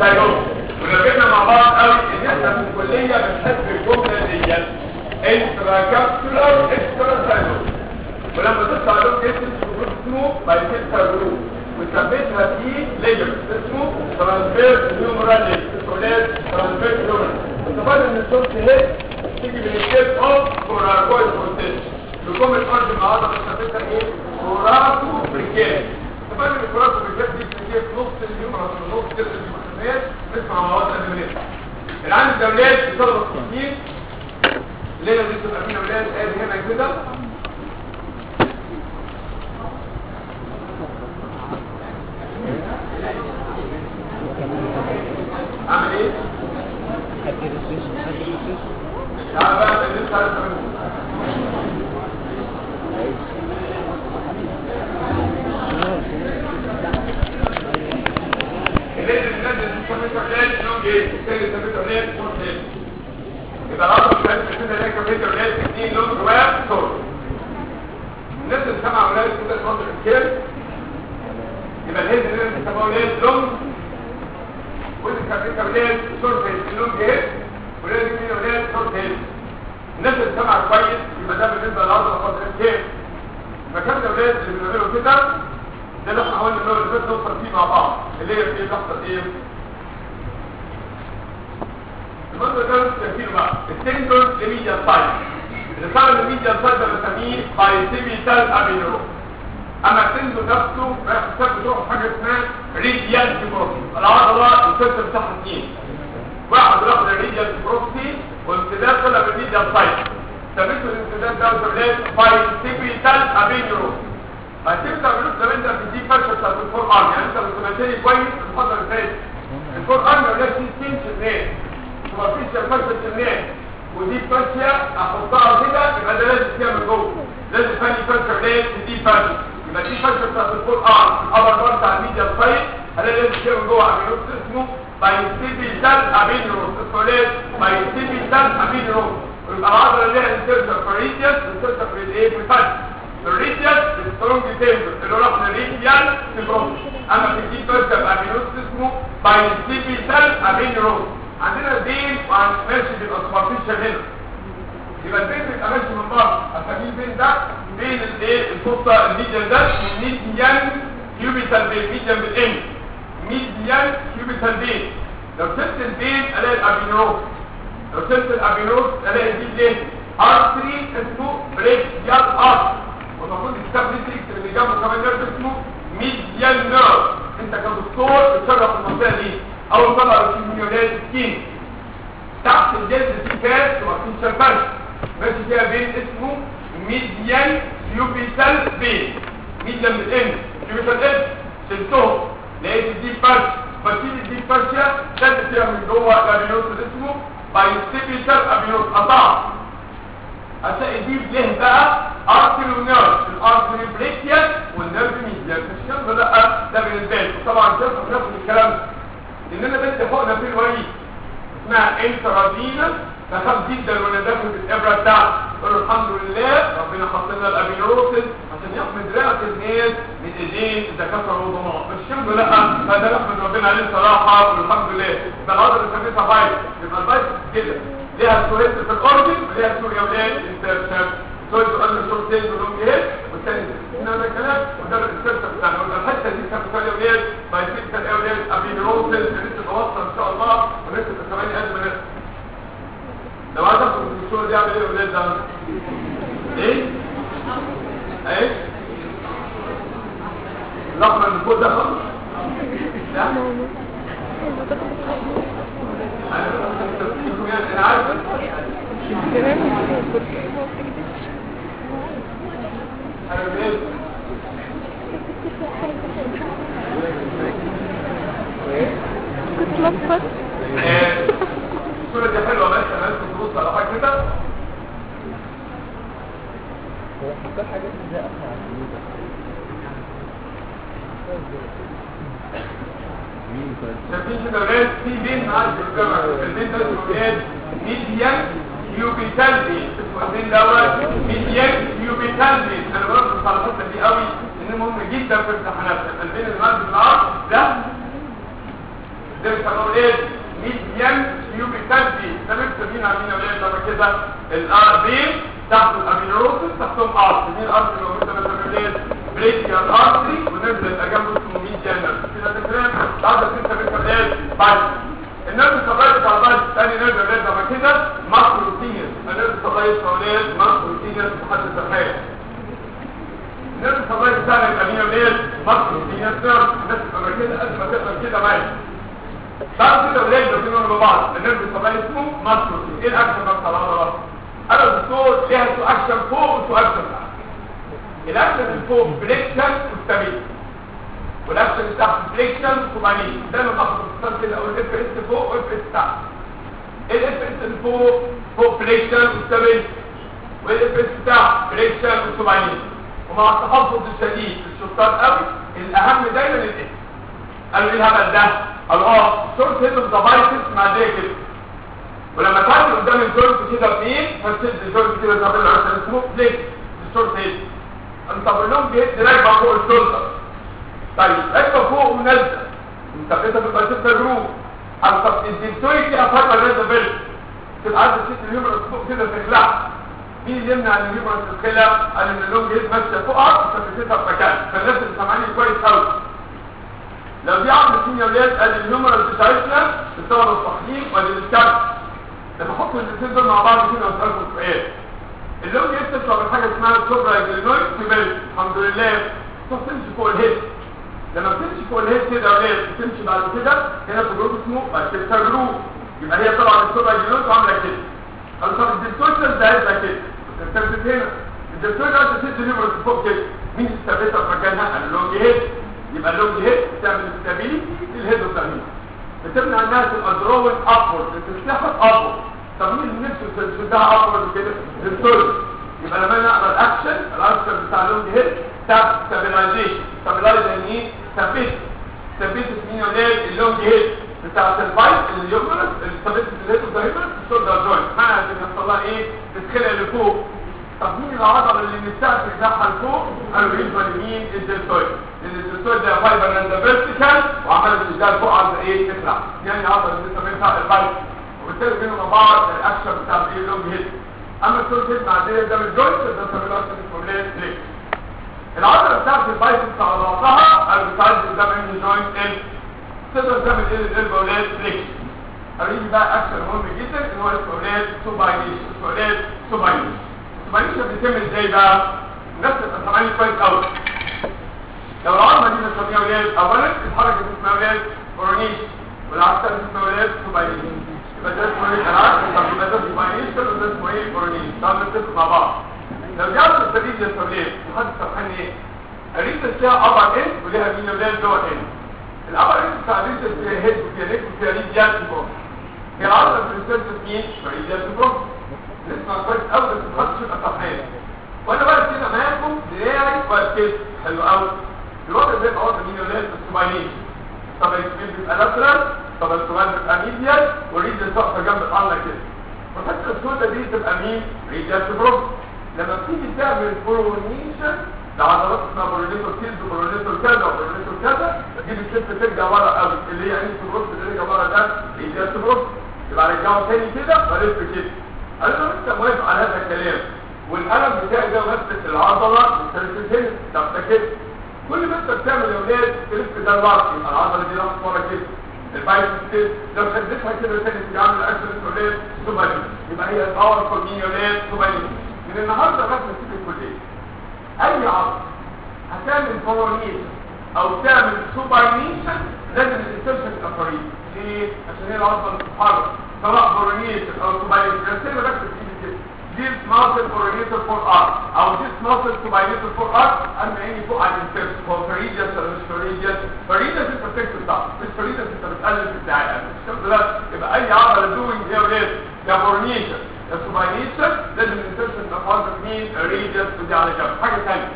سايروس ولو جبنا مع بعض قوي ان احنا في الكليه بنحب الجمله دي انترا كابسولار اكسترا سايروس ولما تطلع لهم جسم اسمه بايسيكتر جروب وثبتها في ليجمنت اسمه ترانسفير نيومرال اسمه ترانسفير نيومرال استفاد ان الصوت هيك تيجي من الكيس اوف كوراكويد بروتين لكم الارض النهارده بنثبتها ايه كوراكو بريكيت استفاد ان الكوراكو بريكيت دي بتيجي في نص اليوم في نص كده الجسميات نسمع مواد الادويه العام الدولات بتطلب التصميم الليله دي تبقى فينا ولاد ادي هنا كده اعمل ايه؟ تعال بقى اللي انت عايز تعمله اللي انت نازل تسميته علاج لون ايه؟ الثاني تسميته علاج لون ايه؟ يبقى العضله بتاعت كده اللي هي كميته علاج اثنين لون جواه صور الناس اللي سمع علاج كده تفضل الكير يبقى الهيد اللي انت سمعه علاج لون ودي كميته علاج صور في لون ايه؟ ولازم مين ولاد صوت هيد الناس اللي سمع كويس يبقى ده بالنسبه للعضله قدر الكير فكان الاولاد اللي بيعملوا كده ده اللي احنا قلنا ان هو اللي نوصل فيه مع بعض اللي هي ايه تحصل ايه المنظر ده تفكير بقى السنتر لميديا سايد اللي صار الميديا سايد ده بنسميه بايسيبيتال امينو اما السنتر نفسه بيحسب بتروح حاجه اسمها ريديال ديبروسي العضله السنتر بتاعها اثنين واحد رقم الريديال ديبروسي وامتداد طلع بالميديا سايد ثبتوا الامتداد ده وثبت بايسيبيتال امينو هتبدا من زمان ده في دي فرشه بتاعت الفور ارم يعني انت لو سمعتني كويس المحاضره اللي فاتت الفور ارم ده فيه سين شنان سوبرفيشال فرشه شنان ودي فرشه احطها كده يبقى ده لازم فيها من جوه لازم ثاني فرشه ليه في دي فرشه يبقى دي فرشه بتاعت الفور ارم الابر بارت بتاع الميديا سايد هلاقي لازم فيها من جوه امينوس اسمه بايسيبيتال امينوس اسمه ليه بايسيبيتال امينوس ويبقى العضله اللي هي انترسر فريديوس انترسر في الايه في الفرش الريديال سترونج تيمبر اللي هو رقم الريديال سيبروس اما في الديب بيرتا بامينوس اسمه بايسيبيتال امينوس عندنا بين ماشي بيبقى سوبرفيشال هنا يبقى البين بيبقى ماشي من بره اسميه البين ده بين الايه الفصه الميديان ده ميديان كيوبيتال بين ميديان بالان ميديان كيوبيتال بين لو شلت البين الاقي الابينوس لو شلت الابينوس الاقي دي ليه ارتري اسمه بريكيال ارتري والمفروض الكتاب دي تكتب اللي جنبه كمان نيرف اسمه ميديال نيرف انت كدكتور بتشرح المنطقه دي اول طلع الكيميونات سكين تحت الجلد في فات ومفيش شربش ماشي فيها بين اسمه ميديال كيوبيتال بين ميديال بالان كيوبيتال ان شلتهم لقيت دي فرش بشيل الدي فرشة شد فيها من جوه الابينوس اللي اسمه بايسيبيتال ابينوس قطعت هتلاقي دي له بقى ارتري ونيرف الارتري بريكيال والنيرف ميديال مش كده لا ده بالنسبه لي طبعا شوف ناخد الكلام ده ان انا بدي حقنه في الوريد اسمها انترافينس بخاف جدا وانا داخل بالابره بتاعتي اقول له الحمد لله ربنا حط لنا الابينوروسس عشان يحمد رئه الناس من ايدين الدكاتره العظماء مش الحمد لله فده نحمد ربنا عليه الصراحه والحمد لله يبقى العضله اللي سميتها بايت يبقى البايت كده ليها سوريت في الاورجن وليها سوريا ولاد انترشن سوري تقول له شورتين ولونج هيد والثاني هذا الكلام وده الانترشن بتاعنا وده الحته دي كانت سوريا ولاد بايسيكتال اولاد ابينوروسس لسه توصل ان شاء الله ولسه كمان ازمه لو عايز اخد الدكتور دي اعمل ايه ولاد ده ايه ايه الاحمر اللي فوق ده خالص لا انا عارف انا بقيت كنت لفت الصورة دي حلوة بس انا لازم تبص على حاجة كده هو فكر حاجة ازاي اقنع الجنود مين طيب شايفين كده ولاد في بين معاك الجامعة البين ده اسمه ولاد ميديان كيوبيتال بين اسمه البين دوت ميديان كيوبيتال بين انا بركز على الحتة دي قوي لان مهم جدا في امتحانات البين اللي معاك النهار ده ده بيسموه ايه ميديان يوبيتال بي ده بيكتب مين عاملين اولاد لما كده الار بي تحت الامينوروسس تحتهم ارت مين الارت اللي موجوده مثلا ايه بريكيال ارتري وننزل يبقى جنبه اسمه ميديان كده ده كلام بعد كده بيكتب ايه بعد النرف الصغير بتاع البايت تاني نرف البايت لما كده ماكروتينيس النرف الصغير حوالين ماكروتينيس محدد الحياه النرف الصغير بتاعنا يبقى مين وليل ماكروتينيس نرف الناس تبقى كده قد ما تقدر كده معايا بعد كده ولاد بيكونوا مع بعض النرف الصغير اسمه ماكروتين ايه الاكشن بتاع العضله انا الدكتور ليها تو اكشن فوق وتو اكشن تحت الاكشن اللي فوق فليكشن وستابيليتي والاكشن اللي تحت فليكشن وبعدين دايما باخد اختصار كده اقول اف اس فوق واف اس تحت ايه الاف اس اللي فوق فوق فليكشن وستابيليتي والاف اس تحت فليكشن وبعدين ومع التحفظ الشديد في الشطار قوي الاهم دايما الاس قالوا ايه الهبل ده قالوا اه شورت هيد اوف ذا بايسبس مع دي كده ولما تعدي قدام الجورت كده بايه فتشد الجورت كده زي ما عشان اسمه فليكس الشورت هيد انت بقول بيد راكبه فوق الشولدر طيب راكبه فوق ونازله مثبته في البايسبس جروب او طب الدكتوري كده فاكره نازله بيل تبقى عايزه تشد الهيومرس فوق كده تخلعها مين اللي يمنع ان الهيومرس تتخلع قال ان اللونج هيد ماشيه فوقها وثبتتها في مكان فالناس اللي سامعاني كويس قوي لو دي عمل سين ولاد قال الهيومرس بتاعتنا بسبب التصحيح ولا الكبت لما احط الاثنين دول مع بعض كده واسالكم سؤال اللونج هيد تطلع من حاجه اسمها السوبرا جلينويد في بالك الحمد لله تمشي فوق الهيد لما بتمشي فوق الهيد كده يا ولاد بتمشي بعد كده هنا في جروب اسمه بايسبتال جروب يبقى هي طبعا السوبرا جلينويد عامله كده قالوا طب الدكتور ده عايزها كده بتثبت هنا الدكتور ده تشد الهيومرس فوق كده مين اللي ثبتها في مكانها قال اللونج هيد يبقى اللونج هيد بتعمل ستابيليتي للهيد والتأمين بتمنع الناس الادرون ابورد بتسلحها ابورد طب مين اللي نفسه تشدها ابورد كده الدكتور يبقى لما نقرا الاكشن الاكشن بتاع اللونج هيد بتاع ستابيلايزيشن ستابيلايز يعني ايه ثبت ثبت مين يا ولاد اللونج هيد بتاعت البايت اليومرس اللي ثبت الهيد والتأمين الشولدر جوينت معنى ان يحصل لها ايه تتخلع لفوق طب مين العضله اللي نستعمل بتاعها لفوق قالوا بالنسبه لمين الدلتويد لان الدلتويد ده فايبر اند فيرتيكال وعمال الشجال فوق عايز ايه تطلع يعني عضله اللي بنسميها البايت وبالتالي بينهم مع بعض الاكشن بتاع الايه اللونج هيد اما الشورت هيد مع دي ده الجوينت ده بنسميه اسمه ليه العضله بتاعت البايت بتاع بعضها قالوا بتاعت قدام ان جوينت ال تقدر تعمل ايه الالبو ولاد فليكشن قالوا بقى اكشن مهم جدا ان هو اسمه ولاد سوباينيشن اسمه ولاد سوباينيشن السوباينيشن بيتم ازاي بقى الناس تبقى سامعين كويس قوي لو العظمه دي بنسميها ولاد اولا الحركه دي اسمها ولاد كورونيشن والعكس دي اسمها ولاد سوباينيشن يبقى ده اسمه ايه العكس طب يبقى ده سوباينيشن وده اسمه ايه كورونيشن طب نتفق مع بعض لو دي عضله السبيل يا ولاد حد سامعني ايه الريسه فيها ابر اند وليها مين ولاد جوه اند الابر اند بتاع الريسه فيها هيد وفيها نيك وفيها ريد جاست بروس هي العضله في الريسه مين ريد جاست بروس نسمع كويس قوي بس ما تحطش يبقى صحيح وانا بقى كده معاكم دراعي وكده حلو قوي الوضع زي ما قلت مين ولاد السوباينيشن طب الكبير بيبقى لاترال طب الصغير بيبقى ميديال والريد تقف جنب القلة كده وحتى السودة دي تبقى مين ريديال بروس لما بتيجي تعمل برونيشن لعضلات اسمها برونيتور كيلز وبرونيتور كذا وبرونيتور كذا دي بتلف ترجع ورا قوي اللي هي عين بروس اللي رجع ورا ده ريديال بروس يبقى رجعه تاني كده والف كده قال له انت موافق على هذا الكلام والقلم بتاعي ده ماسك العضله بتركز طب ده كده كل ما انت بتعمل يا ولاد تلف ده لوحده يبقى العضله دي راحت ورا كده البايت كده لو شدتها كده تاني تعمل اكشن ولاد سوبري يبقى هي الباور فور مين يا ولاد سوبري من النهارده بس نسيب الكليه اي عضله هتعمل فورونيشن او تعمل سوباينيشن لازم الانسرشن يبقى قريب ليه؟ عشان هي العضله بتتحرك سواء فورونيشن او سوباينيشن بس بس كده this muscle coordinator for art او this muscle coordinator for art اما عيني فوق على الانترس هو فريديس ولا مش فريديس فريديس انت بتكتب صح مش فريديس انت بتقلل في الدعايه مش كده لا يبقى اي عضله دوينج هي ولاد يا فورنيشن يا سوباينيشن لازم الانترس يبقى فاضل مين ريديس ودي على جنب حاجه ثانيه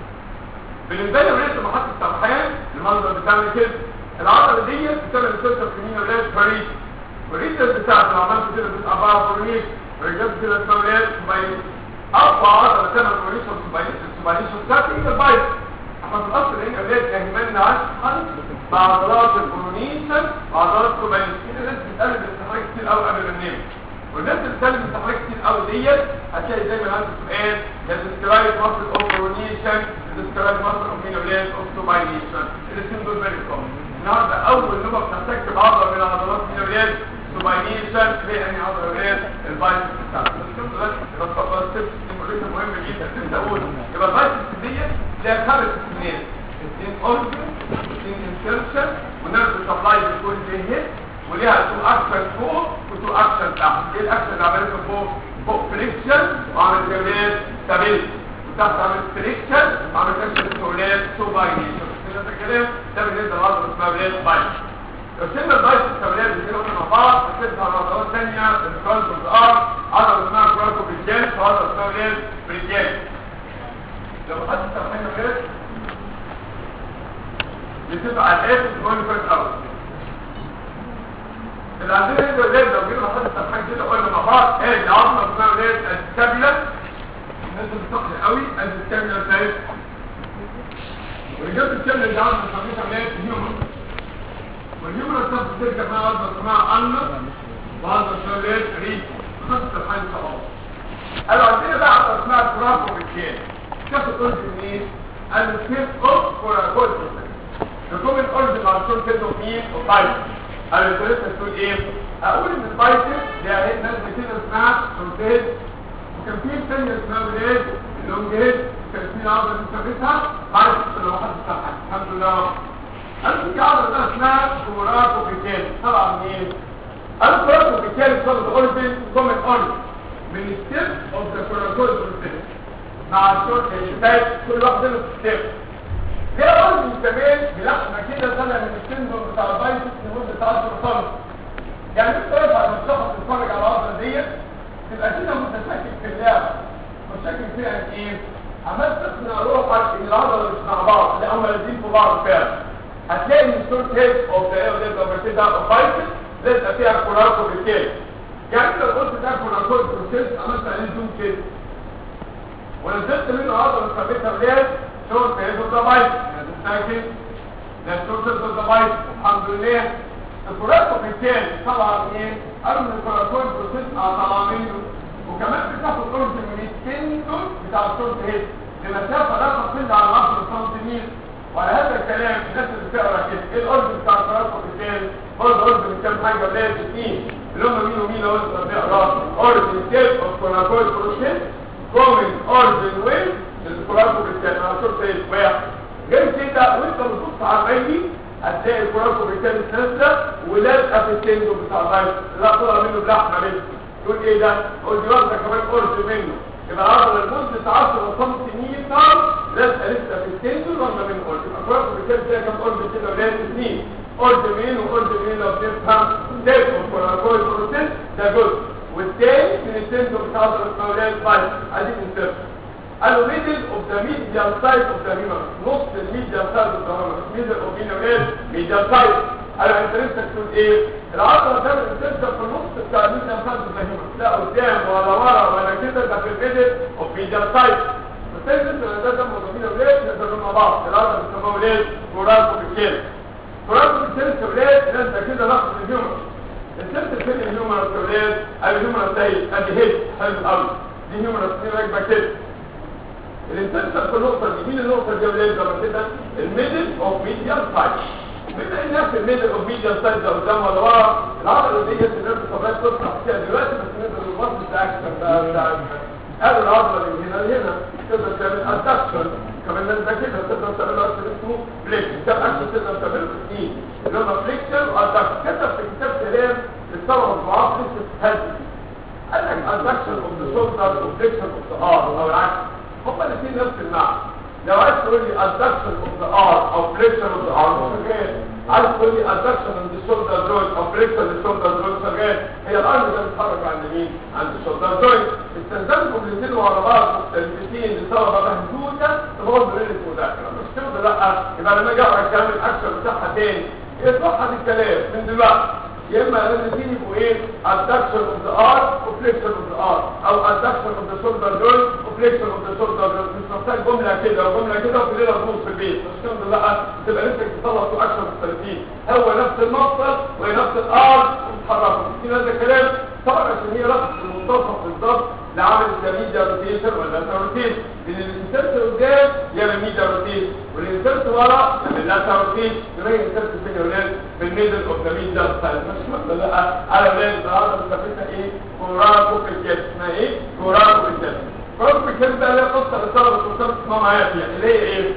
بالنسبه لي ولاد لما حط السرحان المنظر بتاعنا كده العضله دي بتعمل انترس في مين ولاد فريديس والريديس بتاعته لو عملت كده بتبقى بقى فورنيشن رجعت كده السوريات سوباينيشن اقوى عضله تعمل فورنيشن سوباينيشن سوباينيشن بتاعت ايه البايت احنا في الاصل هنا اولاد اهملنا عشان بعضلات الفورنيشن برونيشن وعضلات كوبانيس في ناس بتقلب الاستحراق كتير قوي قبل ما ننام والناس اللي بتقلب الاستحراق كتير قوي ديت هتلاقي دايما عنده سؤال ده ديسكرايب ماسل اوف برونيشن ديسكرايب ماسل اوف مينولين اوف سوباينيشن الاثنين دول فيري كومن النهارده اول نوبه بتحتاج بعضله من عضلات مينولين سوباينيشن في انهي عضله غير البايسبس بتاعته بس كده بس بس مهم جدا انت اقول يبقى البايسبس ديت ليها خمس سنين اثنين اورجن اثنين انسرشن ونرد سبلاي بتكون هيد وليها تو اكشن فوق وتو اكشن تحت ايه الاكشن اللي عملته فوق فوق فريكشن وعمل كمان ستابيلتي وتحت عمل فريكشن وعمل اكشن اسمه ولاد سوباينيشن كده الكلام ده بالنسبه للعضله اسمها ولاد بايس لو شلنا البايس التمرين اللي قلنا مع بعض هتبقى على عضلات ثانيه الفرونت والار عضله اسمها كراسو بريجيال وعضله اسمها ولاد بريجيال لو خدت التمرين غير بتبقى الاف جوين فيرست اوت اللي عندنا هنا ولاد لو جينا نحط التمرين كده قلنا مع بعض ايه العظمه اسمها ولاد الستابيلا الناس بتقل قوي الستابيلا بتاعت ورجال الستابيلا اللي عظمه بنسميها ولاد هيومن والهيومن الصف بترجع مع عظمه اسمها انا وعظمه اسمها ولاد ريت خمسه الحاجه خلاص قالوا عندنا بقى عظمه اسمها كرافو بالكين كيف تقول منين؟ قالوا كيف اوف كوراكول نقوم الارض مع الصوت كده مين وبايت قالوا انت لسه تقول ايه؟ اقول ان البايت دي اهي ناس كده اسمها سولتيد وكان في ثانيه اسمها ولاد اللونج هيد كان في عضله بنسميها بايت لو حد صح الحمد لله قالوا في عضله اسمها كوراكو بالكين طبعا منين؟ قالوا كوراكو بالكين صوت الاوربن كومن اوربن من ستيب اوف ذا كوراكول بروسيس مع الشورت الشتات كل واحد له ستيب ده اورجن كمان بلحمه كده طالع من السندروم بتاع البايسكس لمده 10 سم يعني انت رايح على الشخص تتفرج على العضله ديت تبقى كده متشكك في اللعبه متشكك فيها ان ايه عمال تقنع روحك ان العضله مش مع بعض لا هم لازقين في بعض فعلا هتلاقي ان الشورت هيد اوف ذا اير ده كده اوف بايسكس لازقه فيها كوراركو بالكيل يعني انت لو قلت ده كوراركو بروسيس عملت عليه زوم كده ونزلت منه عضله ثابته ولاد شورت هيد اوف ذا بايسكس لكن ده الشورت هيد اوف ذا بايسكس الحمد لله الكوراركو بالكيل طبعا ايه قالوا ان الكوراركو بروسيس طالعه منه وكمان بتاخد قرص من التندون بتاع الشورت هيد لمسافه لا تقل عن 10 سنتيمتر وعلى هذا الكلام الناس اللي بتقرا كده ايه الارض بتاع الكوراركو بالكيل برضه ارض من كام حاجه ولاد اثنين اللي هم مين ومين لو انت بتقرا ارض ستيب اوف كوراركو بروسيس going origin with الكوراركو بالكيل على شورت هيد واحد غير كده وانت بتبص على الميت هتلاقي الكوراركو بالكيل نازله ولازقه في التندون بتاع البايت لا طلع منه بلحمه منه تقول ايه ده؟ قول دي واخده كمان قرص منه يبقى العضله لمده 10 سنتيمتر لازقه لسه في التندون ولا من قرص يبقى الكوراركو بالكيل فيها كام قرص كده ولاد اثنين قرص منين وقرص منين لو بتفهم تيب الكوراركو بروسيس ده جزء والتاني من التندون بتاع عضله اسمها ولاد بايت ادي انسيرشن قالوا ميدل اوف ذا ميديال سايد اوف ذا هيومن نص الميديال سايد اوف ذا هيومن ميدل اوف هيومن ميديال سايد قالوا انت لسه تقول ايه العضله ده بتنزل في النص بتاع الميديال سايد اوف ذا هيومن لا قدام ولا ورا ولا كده ده في الميدل اوف ميديال سايد بالتالي انت ده ده مضامين اولاد نقدر مع بعض العضله بتسمى اولاد كوراركو بالكيل كوراركو بالكيل اولاد نازله كده نقص الهيومن السبت فين الهيومن اولاد الهيومن سايد ادي هيد حلو قوي دي هيومن راكبه كده الانترسل في النقطة دي مين النقطة دي ولاد زي ما كده الميدل اوف ميديال سايد بما ان نفس الميدل اوف ميديال سايد ده قدام ولا ورا العضلة دي الناس طبيعي تطلع فيها دلوقتي بس نقدر نبص بتاعك بتاع قالوا العضلة من هنا لهنا تقدر تعمل ادكشن كمان الناس ده كده تقدر تعمل اكشن اسمه فليكشن ده اكشن تقدر تعمله اثنين اللي هم فليكشن وادكشن كتب في كتاب كلام الثوره الضعاف لسه تهدي قال لك ادكشن اوف ذا شولدر وفليكشن اوف ذا ار او العكس هما الاثنين نفس المعنى لو عايز تقول لي adduction of the arm او flexion of the arm شغال عايز تقول لي adduction of the shoulder joint او flexion of the shoulder joint شغال هي الارم ده بتتحرك عند مين؟ عند الشولدر joint استخدامكم الاثنين ورا بعض مختلفتين لطلبه مهدوده تبوظ ليله المذاكره مش كده لا يبقى لما اجي اقرا الكلام الاكشن بتاعها تاني يصح الكلام من دلوقتي يا اما الاثنين يبقوا ايه adduction of the arm وفليكشن of the arm او adduction of the shoulder joint وفليكشن of the shoulder joint مش محتاج جمله كده وجمله كده وفي ليله تبوظ في البيت مش كده لا تبقى نفسك تطلع في اكثر مختلفين هو نفس المفصل وهي نفس الارض وتتحركوا في هذا الكلام طبعا عشان هي رقم المنتصف بالظبط لعمل الكميديا روتيشن ولا روتيشن لان الانسرت قدام يعمل ميديا روتيشن والانسرت ورا يعمل لا روتيشن يبقى الانسرت فين يا ولاد في الميدل اوف ذا ميديا مش كده لا على ولاد النهارده بنسميها ايه كوراكو في الجسم اسمها ايه كوراكو في الجسم كوراكو في الجسم ده ليها قصه للطلبه والطلبه تسمعوا معايا فيها اللي هي ايه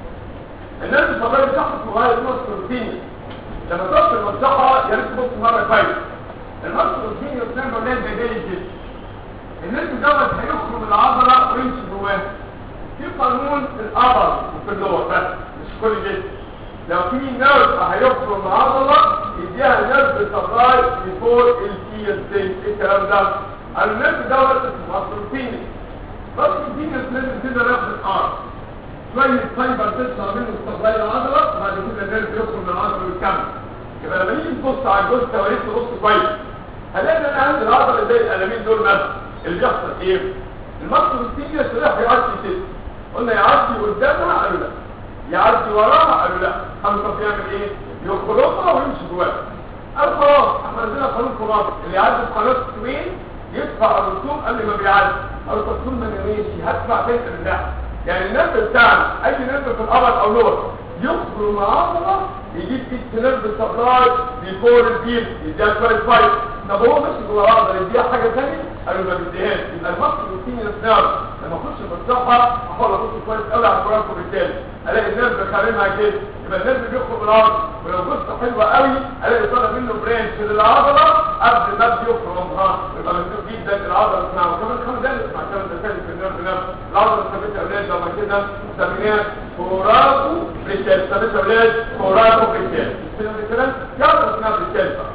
الناس الصغيره تحت صغيره اسمها سكروتينيا لما تقف في المصحة يا ريت تبص مرة كويس المصر الديني والسلام ولاد زي الجسم الناس دوت هيخرج من العضلة ويمشي جواها في قانون في الأبر وفي اللور بس مش كل جسم لو في نيرف هيخرج من العضلة يديها نيرف سبلاي بيفور الكي ازاي ايه الكلام ده النيرف دوت اسمه مصر الديني مصر الديني لازم كده ناخد الارض شوية فايبر تطلع منه استقلال العضلة وبعد كده النيرف يخرج من العضلة ويكمل يبقى لما نيجي نبص على الجثة وريت نبص كويس هنلاقي ان انا عندي العضلة زي القلمين دول مثلا اللي بيحصل ايه؟ المصل السينية سلاح يعدي كده قلنا يعدي قدامها قالوا لا يعدي وراها قالوا لا قالوا طب يعمل ايه؟ يخرجها ويمشي جواها قال خلاص احنا عندنا قانون خلاص اللي يعدي في قناة السوين يدفع الرسوم قبل ما بيعدي قالوا طب طول ما انا ماشي هدفع تاني بالله يعني النرف بتاعنا اي نرف في القبر او لور يخرج مع عضله يجيب كيس نرف سبلاي بيفور البيل يديها شويه فايت طب هو ماشي جوه العضله يديها حاجه ثانيه قالوا ما بيديهاش يبقى المصل الروتيني نرف لما اخش في الصحه احاول ابص كويس قوي على الكوراكو بالتالي الاقي النرف خارمها كده يبقى النرف بيخرج من العضله ولو بص حلوه قوي الاقي طالع منه برانش للعضله قبل ما بيخرج منها يبقى مكتوب جدا العضله اسمها وكمان خمس دقايق اسمع الكلام ده ثاني في النرف نفسه العضله ثابته اولاد لما كده سميناها كوراكو بريكال ثابته اولاد كوراكو بريكال كده الكلام يلا اسمها بريكال بقى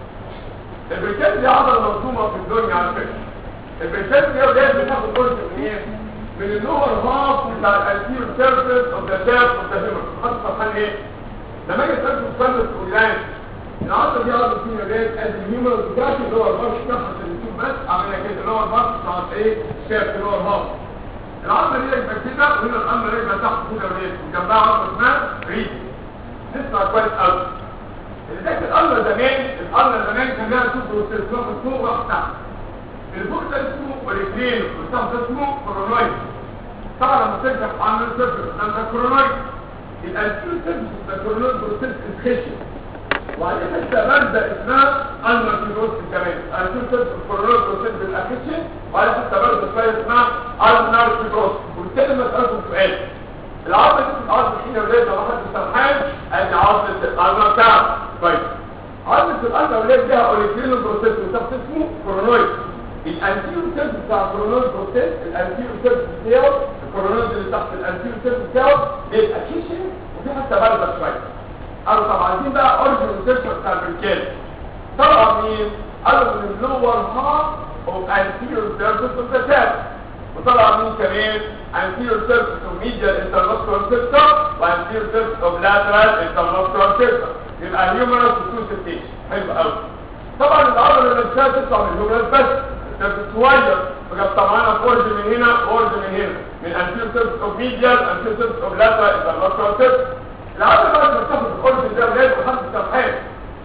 البريكال دي عضله مصدومه في الدنيا على فكره البريكال دي اولاد بتاخد جزء من ايه؟ من اللور هاف بتاع الانتيريور سيرفيس اوف ذا شاف اوف ذا هيومن خد صفحان ايه؟ لما اجي اسالكم سؤال الاورجانيك العضله دي عضله فيها جايه قد الهيومن بتاعت اللور بارش بتاعها عشان نشوف بس عاملها كده اللور بارش بتاعت ايه؟ شاف اللور هاف العضله دي رجبه كده وهنا الامر رجبه تحت كده وليه وجنبها عضله اسمها ريد نسمع كويس قوي اللي ده الامر زمان الامر زمان كان لها صوت واستثناء فوق واحد تحت الفوق ده اسمه ورجلين والتحت اسمه كورونويد طبعا لما ترجع عامل صفر ده كورونويد الانتيو سيرفيس ده كورونويد بروسيس انخشن وبعدين حته بارده اسمها المارتيروس كمان الانتيو سيرفيس كورونويد بروسيس بالاكشن وبعدين حته بارده شويه اسمها المارتيروس وبالتالي مسألكم سؤال العظمه دي العظمه الحين يا ولاد لو حد سرحان ادي عظمه القلب بتاعها طيب عظمه القلب يا ولاد ليها اوريجينال بروسيس وده اسمه كورونويد الانتيرو سيرفيس بتاع الكورونويد بروسيس الانتيرو سيرفيس بتاعه الكورونويد اللي تحت الانتيرو سيرفيس بتاعه بيبقى كيشن وفي حته بارده شويه قالوا طب عايزين بقى اوريجن سيرفيس بتاع البركان طلع مين قالوا من اللور هاف اوف انتيرو سيرفيس اوف ذا شاب وطلع مين كمان anterior surface of medial intermuscular system وanterior surface of lateral intermuscular system يبقى humerus وتوسيتيشن حلو قوي طبعا العضله اللي نفسها تطلع من الهيومرس بس السيرفس صغير فجاب معانا فورج من هنا فورج من هنا من anterior surface of medial anterior surface of lateral intermuscular system العضله بقى اللي بتاخد الاورجن ده ولاد وحد السرحان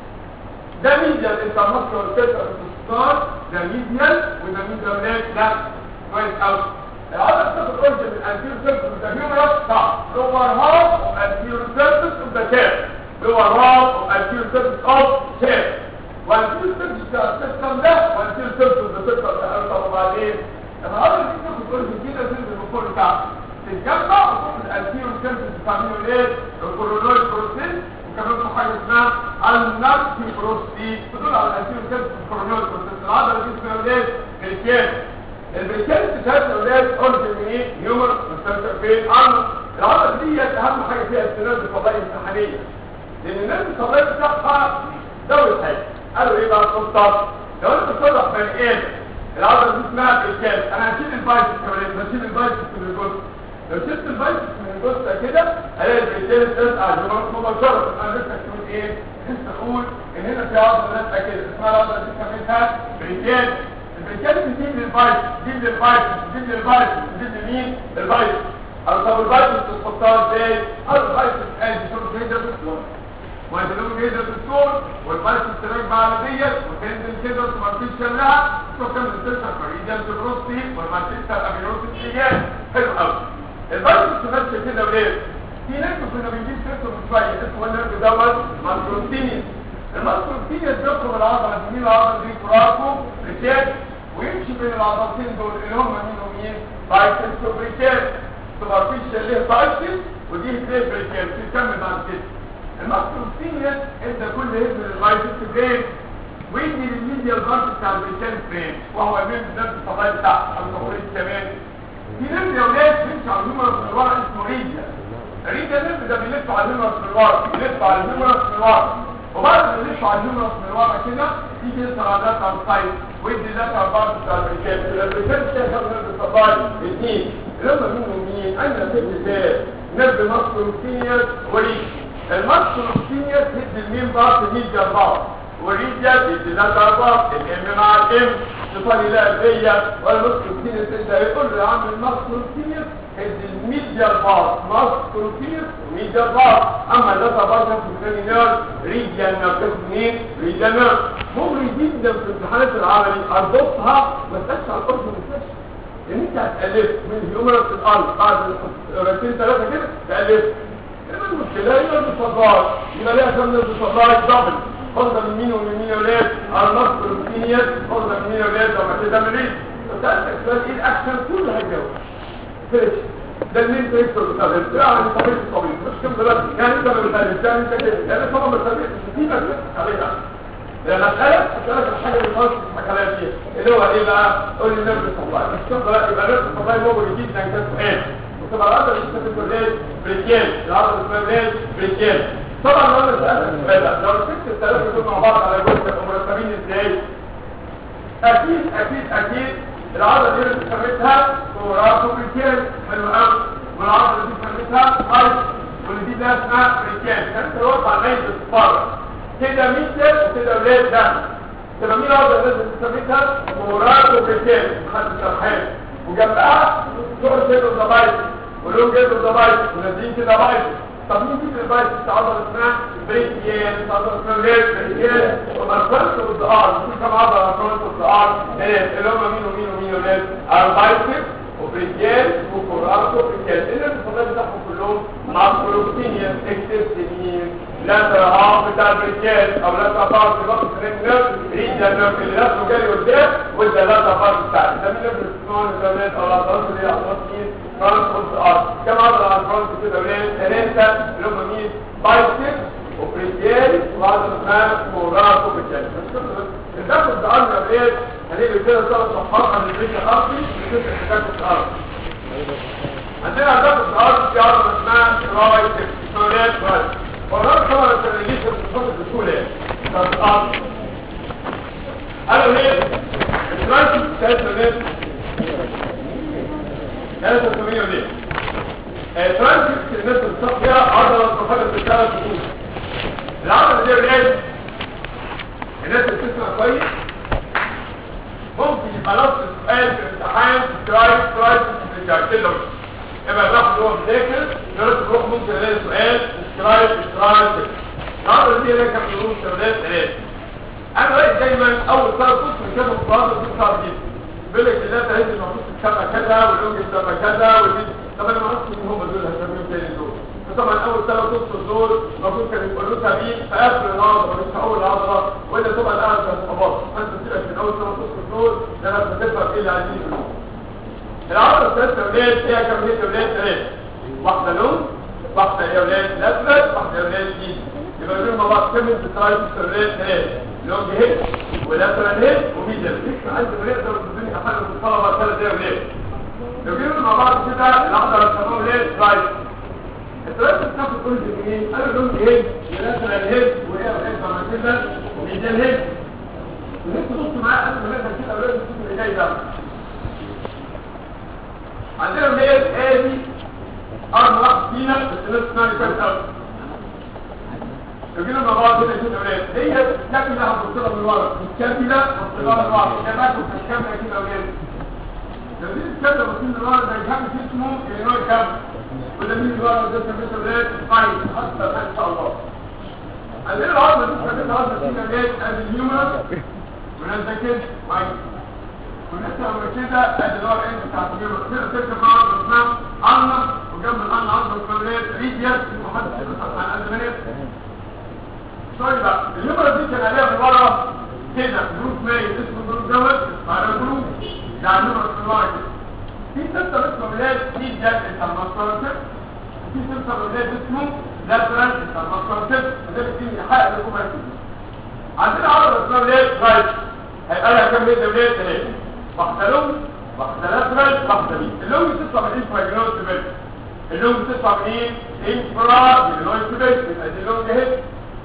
ده medial intermuscular system باختصار ده medial وده medial ولاد لا كويس قوي العضله بتاخد اورجن من anterior surface of the humerus صح lower half of anterior surface of the chest lower half of anterior surface of chest وانتيل سيرفس بتاع السيستم ده وانتيل سيرفس بتاع ده طب وبعدين العضله دي بتاخد اورجن كده تنزل من فوق لتحت تتجمع وتروح الانتيريور سيرفس بتعمله ايه الكورونويد بروسيس وكمان في حاجه اسمها النارتي بروسيس تدل على الانتيريور سيرفس الكورونويد بروسيس العضله دي اسمها ايه بريكان البريكان بتاعت الاولاد اورجن من ايه هيومر مستمتع فين ارض العضله دي اهم حاجه فيها استناد الفضائيه الامتحانيه لان الناس الفضائيه بتاعها دورة حاجه قالوا ايه بقى السلطات لو انت تصرف بني ادم العضله دي اسمها بريكان انا هشيل البايسكس كمان هشيل البايسكس من الجزء لو شلت البايسكس من الجزء كده الاقي البريكان تسقع جمال مباشره انا لسه هقول ايه لسه اقول ان هنا في عضله نازله كده اسمها العضله دي اسمها بريكان البريكان بتجيب للبايسكس تجيب للبايسكس تجيب للبايسكس تجيب لمين للبايسكس او طب الفيروس تحطها ازاي او الفيروس ادي شوف كده بالصوره وهتلاقوا كده بالصور والفيروس تراجع على ديت وتنزل كده وما فيش شلها تكمل تنتشر فريده البروستي والمانشستر ابيروس الاتجاه حلو قوي الفيروس نفسه كده وليه في ناس كنا بنجيب سيرته من شويه اسمه النرد دوت ماسكروتينيس الماسكروتينيس بيدخل العضله اليمين العضله دي كراكو ريتات ويمشي بين العضلتين دول اللي هم مين ومين بايسبس وبريكات سوبرفيشال ليه بايسبس ودي ليه بريكات تكمل بعد كده الماسكروتينيس انت كل هيد البايسبس برين ويدي للميديال بارت بتاع البريكات برين وهو يمين بنفس الطبيعه بتاعته المخرج كمان في نرد يا ولاد بيمشي على الهيومرس من ورا اسمه ريديا الريديا نرد ده بيلف على الهيومرس من ورا بيلف على الهيومرس من ورا وبعد ما يلف على الهيومرس من ورا كده يجي يظهر على ذات السايد ويدي ذات البارت بتاع البريكات البريكات بتاعها نرد الصباعي اثنين لما منهم مين اين سبت ده نرد ماسكروتينيس وريديا الماسكروتينيس هد المين بارت ميديا بارت وريديا يدي ذات البارت الام مع الام تصلي لا الفيا والماسكروتينيس انت يقول له يا عم الماسكروتينيس هد الميديا بارت ماسكروتينيس وميديا بارت اما ذات بارت في الكريمينال ريديا نركز منين ريديا نركز مغري جدا في امتحانات العملي اربطها ما تبقاش على الارض ما تبقاش ان انت هتالف من هيومرس الارض بعد ركعتين ثلاثه كده تالف انما المشكله هي الصداع يبقى ليها كم نسبه صداع دبل خذها من مين ومن مين يا ولاد المصدر الكينيات خذها من مين يا ولاد لما كده من ريد فسالتك سؤال ايه الاكشن كله هيجاوب فريش ده المين تكتور بتاع الابداع يعني طبيعي طبيعي مش كم دلوقتي يعني انت ما بتعرفش يعني انت كده يعني طبعا ما بتعرفش تسيبك عليها لما اسالك اسالك الحاجه اللي خالص في الكلام دي اللي هو ايه بقى قول لي نفس الصباح مش كم دلوقتي يبقى نفس الصباح هو جدا كان سؤال وتبقى العضله اللي انت بتقول ايه بريكيال العضله اسمها ايه بريكيال طبعا لو انا سالت السؤال ده لو الست الثلاثه دول مع بعض على جزء مرتبين ازاي اكيد اكيد اكيد العضله دي اللي سميتها كوراتو بريكيال حلو قوي والعضله دي سميتها هايت واللي دي ده اسمها بريكيال كانت الوقت على ميت الصفار كده ميتر وكده ولاد ده تبقى مين العضله اللي سميتها كوراتو بريكيال حد شرحان وجنبها دور كده الضبايط ولون كده الضبايط ونازلين كده بايط طب مين في البايت عضله اسمها بريكيال عضله اسمها بريكيال ومركز الضعار في كم عضله مركز الضعار اللي هم مين ومين ومين ولاد البايسب وبريكيال وكوراتو بريكيال اللي الفضلات بتاعهم كلهم ماسكولوكتينيا اكتبتينين لا ترهاب بتاع البريكيال او لا تفاعل في ضغط النيرف ريجا النيرف اللي نفسه جالي قدام وده لا تفاعل بتاعي ده مين نفس السنون الزولات او العضلات اللي هي عضلات مين فرانس والارض كم عضله على الفرانس كده ولاد ثلاثه اللي هم مين بايسب وبريكيال وعضله اسمها كوراتو بريكيال الدفع الدعامة بإيه؟ هنبقى كده ثلاث صفحات عن البيت الأرضي وست حكاية الأرض عندنا عندنا الأرض في عضلة اسمها رايت سوريات رايت والأرض طبعا انت اللي جيت بتصفت بسهولة بتاعت الأرض قالوا ليه؟ الرايت ثلاثة ليه؟ ثلاثة ثمانية ليه؟ الترانسكت الناس بتصف فيها عضلة تفرد بثلاث خطوط العضلة دي رجال الناس اللي بتسمع كويس ممكن يبقى نفس السؤال في الامتحان سترايك سترايك سترايك كده اما الواحد هو مذاكر يرد يروح ممكن يلاقي سؤال سترايك سترايك النهارده دي راكب يقول سؤالات ثلاثه انا رايح دايما اول ثلاث قصص من كده مقارنه في صعب جدا بيقول لك الثلاثه هيدي المفروض تتسمى كذا واللونج تتسمى كذا والدي طب انا ما اعرفش مين هم دول هسميهم تاني دول فطبعا اول ثلاث قصص دول المفروض كانوا يبقوا له تابين في اخر العضله مش في اول العضله ولا طبعا اعلى في الاصابات فانت تسيبك من اول ثلاث قصص دول ده انا بتفهم ايه اللي عايزين يقولوه العضله الثالثه ولاد فيها كم هيت ولاد ثلاثه واحده لون واحده يا ولاد لفت واحده يا ولاد دي يبقى دول مع بعض كم بترايت ولاد ثلاثه لونج هيت ولاترال هيت وميديال هيت عندي بنقدر الدنيا حاجه في الطلبه ثلاثه يا ولاد لو جينا مع بعض كده العضله الثانيه ولاد رايت الثلاثه بتاخد كل منين انا لونج هيت ولاترال هيت وايه ولاد مع كده وميديال هيت ونفس نص معاه قبل ما نبدا كده ولاد الصوت اللي جاي ده عندنا اللي هي ادي اربع فينا بس الناس اسمها كويس قوي يجينا مع بعض كده كده ولاد هي كامله هتبصلها من ورا الكامله هتبصلها من ورا ده باكل في الكامله كده ولاد لو دي الكامله بصين من ورا ده الكامل اسمه الينوي كامل وده مين بقى ده سميته ايه فاين حتى ان شاء الله عندنا العظمه دي سميتها عظمه فينا ايه ادي الهيومرس ونازله كده فاين ونسمع من كده ادي اللي هو العين بتاعت الهيومرس كده تركب عظمه اسمها عظمه وجنب العظمه عظمه اسمها ايه ريديال محدد عن الادمانيه سوري بقى الهيومرس دي كان عليها من ورا كده جروب مايل اسمه جروب دوت على جروب يعني الهيومرس من ورا كده في سلسله اسمها ميلاد في جاك الترماسكورتيف وفي سلسله ميلاد اسمه لاترال الترماسكورتيف وده بيديني يحقق لكم مركز عندنا عضله اسمها ميلاد رايت هيبقى لها كام ميلاد ميلاد ثلاثه واحده لونج واحده لاترال واحده مين اللونج بتطلع من انفراجنوز سيبل اللونج بتطلع من ايه؟ انفراجنوز سيبل يبقى دي لونج اهي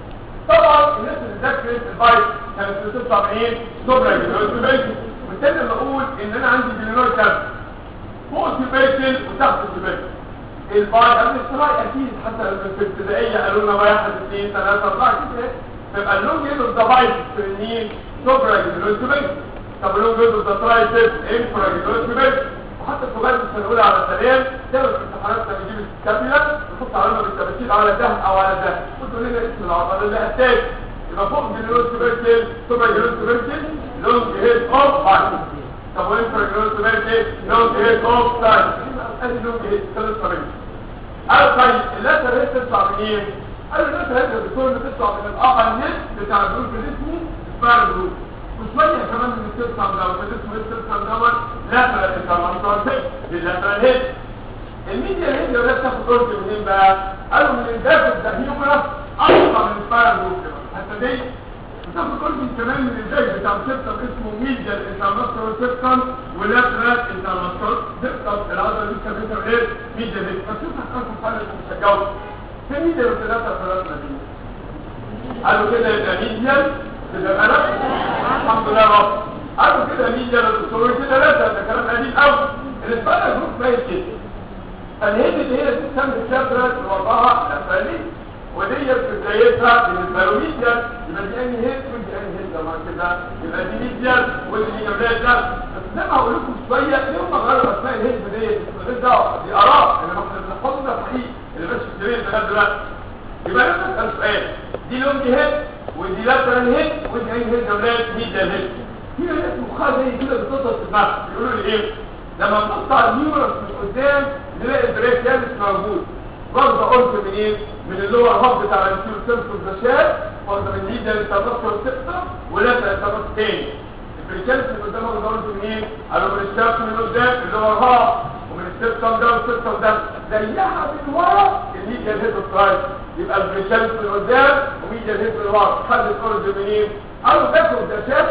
طبعا الناس اللي ذاكرت البايت كانت بتطلع من ايه؟ سوبرا جنوز سيبل وبالتالي لما اقول ان انا عندي جنوز كام فوق السبيكل وتحت السبيكل الباي قبل الشراء اكيد حتى لما في الابتدائيه قالوا لنا واحد اثنين ثلاثه اربعه كده فيبقى اللونج يدو ده بايت في النين سوبرا جنوز سبيكل طب اللونج يدو ده ترايسب انفرا جنوز سبيكل وحتى الكبار مش هنقول على سلام دايما في امتحانات لما نجيب الكابيلا نحط علامه بالتباشير على ده او على ده قلت لنا اسم العضله اللي اساس يبقى فوق جنوز سبيكل سوبرا جنوز سبيكل لونج هيد اوف بايت طب وين فرجلوس بيركي لونج هيد اوف سايد ادي لونج هيد ثلاث طريق قال طيب اللاتر هيد تطلع منين قال اللاتر هيد بتكون بتطلع من الابر هيد بتاع الجروب اللي اسمه سبار جروب وشويه كمان من السيستم دوت اللي اسمه السيستم دوت لاترال انترمانتورتيك للاترال هيد الميديا هيد ولا تاخد قرص منين بقى قالوا من الدافع ده هيومرس اصلا من السبار جروب كمان حتى دي بتاخد قرص كمان من الزيت بتاع سيستم اسمه ميديا انترماسكولار سيستم ولاترال انترماسكولار سيستم العضله دي كانت ايه ميديا دي بس انت هتاخد حاله تشجعوا في ميديا وثلاثه ثلاثه دي قالوا كده يبقى ميديا كده غلط الحمد لله رب قالوا كده ميديا للدكتور كده ثلاثه ده كلام قديم قوي الاسبانيا جروب باين كده فالهيد اللي هي بتسمى الشابرة وضعها الأسفلين ودي في بدايتها بالنسبه له ميديا يبقى دي انهي هيد ودي انهي هيد لما كده يبقى دي ميديا ودي دي جملات ده بس زي ما هقول لكم شويه ليه هم غيروا اسماء الهيد ديت مش دعوه دي اراء اللي احنا بنحط ده صحيح اللي ماشي في السرير لغايه دلوقتي يبقى انا بسال سؤال دي لونج هيد ودي لاترال هيد ودي انهي هيد جملات ميديا هيد في ناس مخها زي كده بتتصل في دماغها يقولوا لي ايه لما نبص على النيورس من قدام نلاقي البريكيالس موجود برضه قلت من ايه من اللي هو الهب بتاع الانتيور سيرفس البشار برضه من دي ده التنصر سيستم ولا تنصر تاني البريكالس اللي قدامك ده قلت من ايه قالوا من الشاف من قدام اللي هو الهب ومن السيستم ده والسيستم ده زيها من ورا الميديا الهيد سترايك يبقى البريكالس من قدام وميديا الهيد من ورا خد الأرض من ايه قالوا باخد ده شاف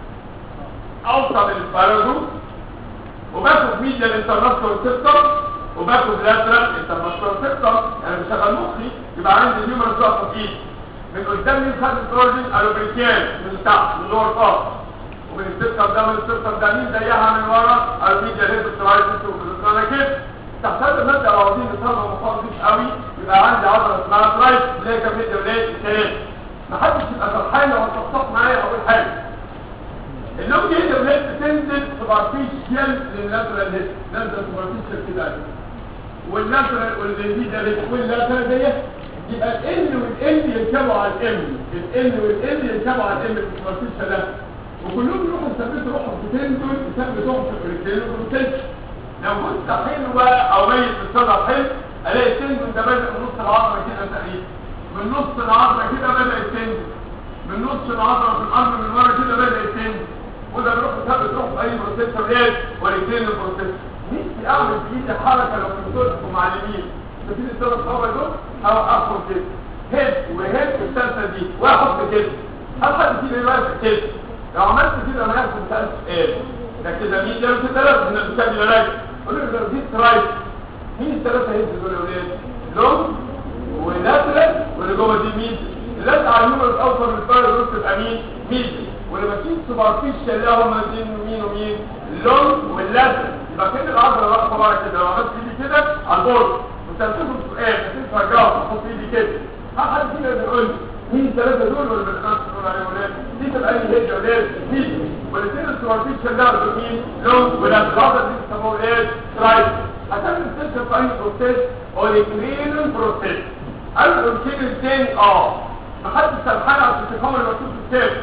اوصل للبارادوس وباخد ميديا الانترناشونال سيستم وباخد لاترال انترناشونال سيستم انا بشغل مخي يبقى عندي النيومرس واقفه في ايدي من قدام مين خد الاورجن الوبريكيان من تحت من لور فوق ومن السيستم ده من السيستم ده مين زيها من ورا الميديا هيدروسترايتس وكلوسترانا كده تحت هذا المبدا لو عاوزين نصمم مخاطب قوي يبقى عندي عضله اسمها ترايت اللي هي كام ميديا ولاد الكلام محدش يبقى فرحان لو تصفق معايا اقول حاجه اللون دي اللي ولاد بتنزل سوبرفيشال للناترال هيد نازله سوبرفيشال كده والناترال والفيزا واللاترال ديت يبقى ال والال يركبوا على الام ال والال يركبوا على الام في السوبرفيشال ده وكلهم يروحوا يثبتوا روحهم في تندون يثبتوا روحهم في الرجلين والبروتين لو كنت حلوه او ميت في الصدر حلو الاقي التندون ده بدا من نص العظمه كده تقريبا من نص العظمه كده بدا التندون من نص العضله في الارض من ورا كده بدا التندون وده بيروح يثبت روحه في اي بروتين ايه ورجلين البروتين نفسي اعمل بايدي حركه لو كنت لكم معلمين بتيجي الثلاث صوابع دول او اخد كده هيد وهيد في الثالثه دي واحط كده هل حد فينا واقف كده لو عملت كده انا هاخد ثلاث ايه ده كده مين ده في ثلاث من الكابل رايت قول له ده دي رايت مين الثلاثه هيد دول يا ولاد لونج ولاترال واللي جوه دي مين اللي على اليوم الاوسط من الفرق نص تبقى مين ميدل ولما تيجي سوبرفيشال اللي هم مين ومين اللون واللاترال يبقى كده العضله واقفه بره كده لو عملت ايدي كده على البورد وسالتكم سؤال هتنفع جاوب احط ايدي كده هل حد فينا بيقول لي مين الثلاثه دول ولا الخمسه دول عليهم ولاد دي تبقى اي هيد ولاد مين والاثنين السوبرفيشال ده مين لون ولاترال العضله دي بيسموها ايه ترايب هتعمل السيستم فاين بروسيس اوليكلين بروسيس الاوليكلين الثاني اه محدش سبحانه على الاستقامه المكتوب في الكتاب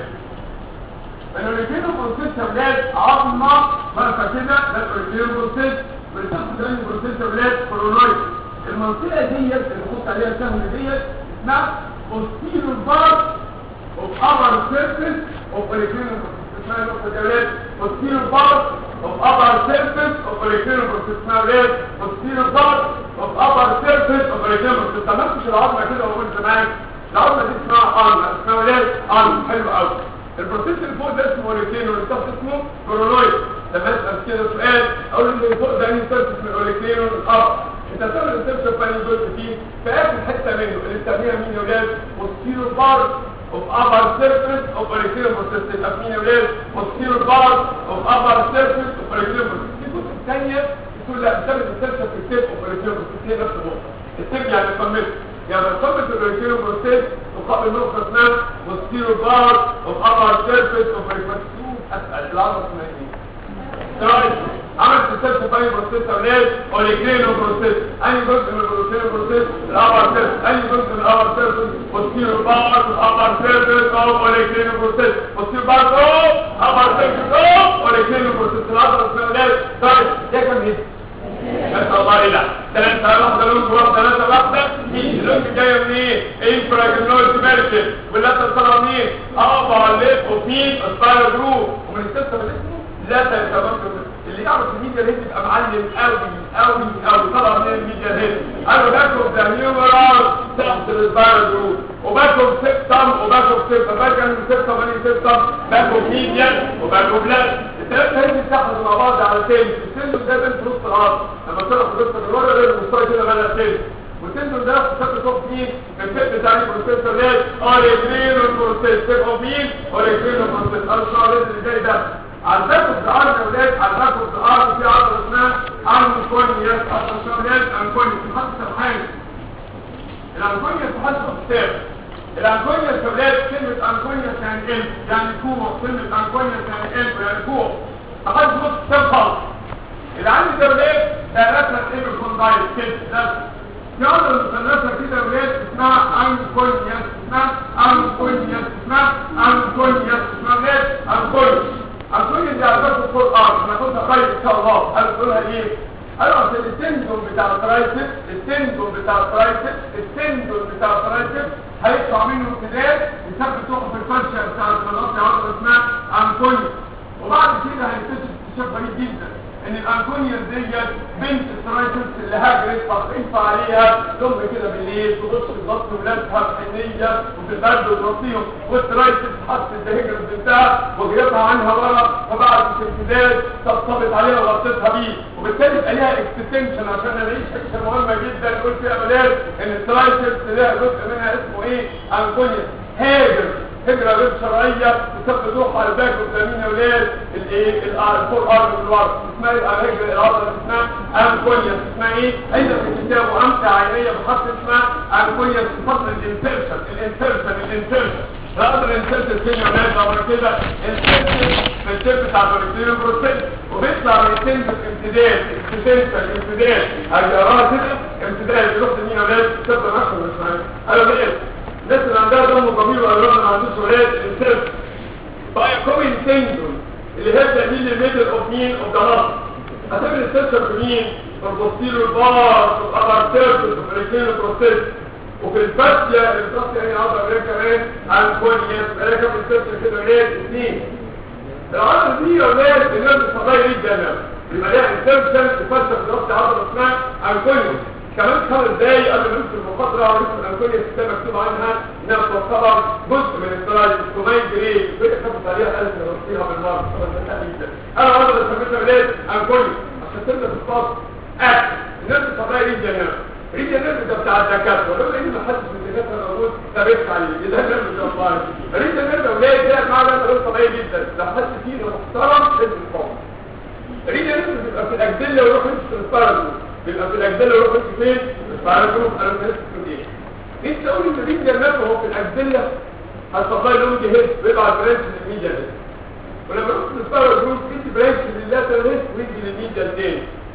ان الاوليكلين بروسيس يا ولاد عظمه مرفه كده ده الاوليكلين بروسيس بنسمي ده البروسيس يا ولاد كورونويد المنطقه ديت اللي بنحط عليها السهم ديت اسمها posterior part of upper surface of auricular process اسمها نقطة جولات posterior part of upper surface of auricular process اسمها جولات posterior part of upper surface of auricular process تمسكش العظمة كده وقول زمان العظمة دي اسمها arm اسمها جولات arm حلو قوي البروسيس اللي فوق ده اسمه اوريكلين واللي تحت اسمه كورونويد لما اسال كده سؤال اقول اللي فوق ده انهي سيرفس من الاوريكلين والارض انت بتعمل الانسبشن في انهي جزء فيه في اخر حته منه اللي بتسميها مين يا ولاد posterior part of upper surface of auricular process تبقى مين يا ولاد posterior part of upper surface of auricular process في الجزء الثانيه تقول لا بتعمل الانسبشن في التيب of auricular process هي نفس النقطه التيب يعني كملت يعني الصبت الاوريكلين بروسيس مقابل نقطه اسمها posterior part of upper surface of auricular process اسال العضله اسمها ايه طيب عملت السيرش باي بروسيس اولاد اوليكلينو بروسيس اي جزء من الاوليكلينو بروسيس الابر سيرفيس اي جزء من الابر سيرفيس بوستيرو بارت الابر سيرفيس او اوليكلينو بروسيس بوستيرو بارت او ابر سيرفيس او اوليكلينو بروسيس الابر سيرفيس طيب ده كام هيد ما شاء الله ايه ده ثلاثة واحدة لون جوه ثلاثة واحدة مين اللون جاية منين؟ انفراجنوز ميرشن واللاتة طالعة منين؟ ابر ليف وفين سبايرال جروب ومن الستة من اسمه لا تتمكن اللي يعرف الميديا هيد يبقى معلم قوي قوي قوي طبعا من الميديا هيد انا باكل ده نيومرال تحت السبايرال جروب وباكل سيبتم وباكل سيبتم باكل من سيبتم من سيبتم باكل ميديا وباكل بلاد الثلاثة هيد بتاخدوا مع بعض على تاني السن ده بنت نص العصر لما طلع في نص الورا غير المستوى كده بدا تاني والتندون ده في شكل صوت مين الفئة بتاع البروسيسور ده اوريجرين والبروسيس تبقى مين اوريجرين والبروسيس انا مش عارف اللي جاي ده على الباك اوف ذا ارم يا ولاد على الباك اوف ذا ارم في عضله اسمها انكونيوس عضله اسمها ولاد انكونيوس محطه الحين الانكونيوس محطه الكتاب الانكونيوس يا ولاد كلمه انكونيوس يعني قلب يعني كوع كلمه انكونيوس يعني قلب يعني كوع محدش بص كتاب خالص اللي عندي ده ولاد ثلاثه قلب كوندايت كده ده في عضله مثلثه كده يا ولاد اسمها انكونيوس اسمها انكونيوس اسمها انكونيوس اسمها ولاد انكونيوس هتقول لي على فكره القران انا كنت خايف ان شاء الله قال تقولها ايه قالوا اصل التندون بتاع الترايسس التندون بتاع الترايسس التندون بتاع الترايسس هيطلع منه امتداد يثبت روحه في الفرشه بتاع المناطق عضله اسمها انكونيوس وبعد كده هنكتشف اكتشاف غريب جدا ان الانكونيوس ديت بنت الترايسس اللي هاجرت فخيفه عليها تقوم كده بالليل تبص في ضغط ولادها بحنيه وفي البرد وترصيهم والترايسس حطت الدهجر بتاعها وجرتها عنها ورا فبعد الامتداد طبطبت عليها وغطتها بيه وبالتالي يبقى ليها اكستنشن عشان نعيش عيشه مهمه جدا نقول فيها بلاد ان الترايسس ليها جزء منها اسمه ايه انكونيوس هاجر هجرة غير شرعية بسبب روح على الباك والتامين يا ولاد الايه الفور ارم من الورق اسمها يبقى هجرة العضلة اسمها انكونيوس اسمها ايه؟ عندك في الكتاب وامتع عينية بخط اسمها انكونيوس في فصل الانسرشن الانسرشن الانسرشن هذا الانسرشن فين يا ولاد بعد كده انسرشن في التيب بتاع البروتين بروسيس وبيطلع من التنس امتداد اكستنشن امتداد هيقراها كده امتداد يروح لمين يا ولاد؟ تبقى نفسه مش معايا قالوا ايه؟ الناس اللي عندها دم ضمير وقالوا ما عندوش ولاد الانسان بقى كومين تندون اللي هيبدا مين الميدل اوف مين اوف ذا ماسل هتعمل السنسر في مين في البوستيريور بار في الابر سيرفيس في الريكين بروسيس وفي الفاسيا الفاسيا هي عضله غير كمان انكونيوس بلاقي كام السنسر كده ولاد اثنين العضله دي يا ولاد الناس الصغيره جدا يبقى ليها انسرشن تفسر في ضغط عضله اسمها انكونيوس كمان خمس دقايق قبل ما ندخل المحاضره ونسال الانكونيا الكتاب مكتوب عنها انها تعتبر جزء من الدراج الكومين جريد الفرقه خدت عليها قالت نرصيها بالنار انا عضله سميتها بلاد انكونيا عشان تبدا في الفصل اكل الناس الطبيعيه جدا هنا ريد النرف ده بتاع الدكاتره لو ان ما حدش من الدكاتره موجود ثابت عليه ده النرف ده الله ريد النرف اولاد ده معنى ده طبيعي جدا لو حد فينا محترم لازم يقوم ريد النرف بيبقى في الاجدله ويروح يمسك البارازول بيبقى في الاجدله يروح يمسك فين البارازول انا مش من ايه انت تقول ان ريد النرف هو في الاجدله هتصدر لهم جهاز بيبقى برانش للميديا ده ولما يروح البارازول في برانش لللاترال هيد ويجي للميديا الثاني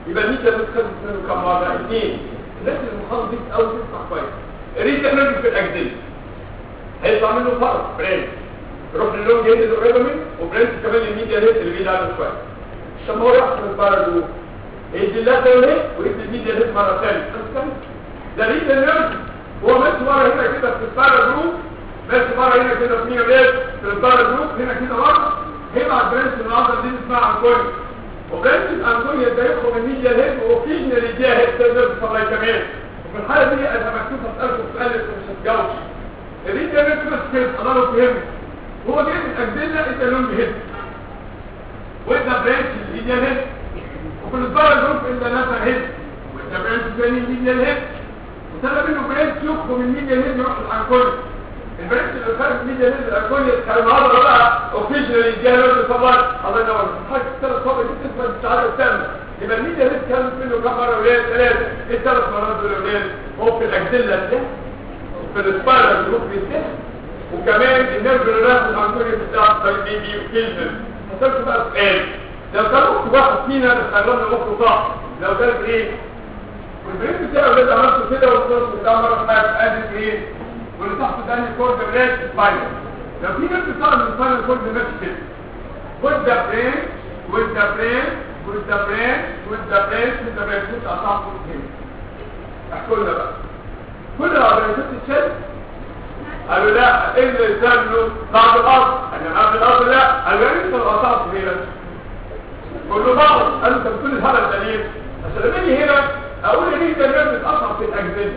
يبقى الميديا نيرف خدت منه كام مره اثنين الناس المخاض دي اول تسمع كويس الريتا نيرف في الاجزله هيطلع منه فرق برين يروح للون جيد اللي قريبه منه وبرين كمان الميديا هيت اللي بعيد عنه شويه عشان هو يحصل البارادو يدي اللاترال هيت ويدي الميديا هيت مره ثانيه ده ريتا نيرف هو ماشي مره هنا كده في البارادو ماشي مره هنا كده في مية بيت في البارادو هنا كده مره هيبقى البرنس من العضله دي اسمها انكونيا وبرنس الانكونيا ده يخرج من الميديا هيت واوكيجن اللي هيت تقدر تصلي كمان وفي الحاله دي انا مكتوب اسالكم سؤال انتوا مش هتجاوبوا الريتا نيرف كده انا فهمت هو جاي من اجدلنا انت لون بهد وانت برانش الميديا هيد وفي الضرر جروب انت نفع هيد وانت برانش ثاني الميديا هيد وطلب منه برانش يخرج من الميديا هيد يروح للانكولي البرانش اللي خارج الميديا هيد الانكولي كان النهارده بقى اوفيشنالي جه له صبر الله ينور حاجه ثلاث صبر دي تثبت السعاده التامه يبقى الميديا هيد كانت منه كم مره ولاد ثلاثه ايه الثلاث مرات دول يا ولاد هو في الاجدله ده وفي السبايرال جروب ده وكمان النيرف اللي راح الانكوري بتاع البي بي وكيلزن هتبقى بقى سؤال لو كان مخ واحد فينا استخدمنا مخه صح لو ده البرين والبرين بتاعه ده عملته كده والصوت بتاعه مره في ادي البرين واللي تحته ده الكورد بريك سباينال لو في ناس بتطلع من السباينال كورد ماشي كده with the brain with the brain with the brain with the brain with the brain with اعصاب كده احكوا لنا بقى كل العضلات تتشد قالوا لا ايه اللي يسموا بعد الارض انا بعد الارض لا قالوا يعني انت القطاع كبيره كله بعض قالوا انت بتقول الهبل ده ليه عشان لما اجي هنا اقول ان انت الناس بتقطع في الاجزاء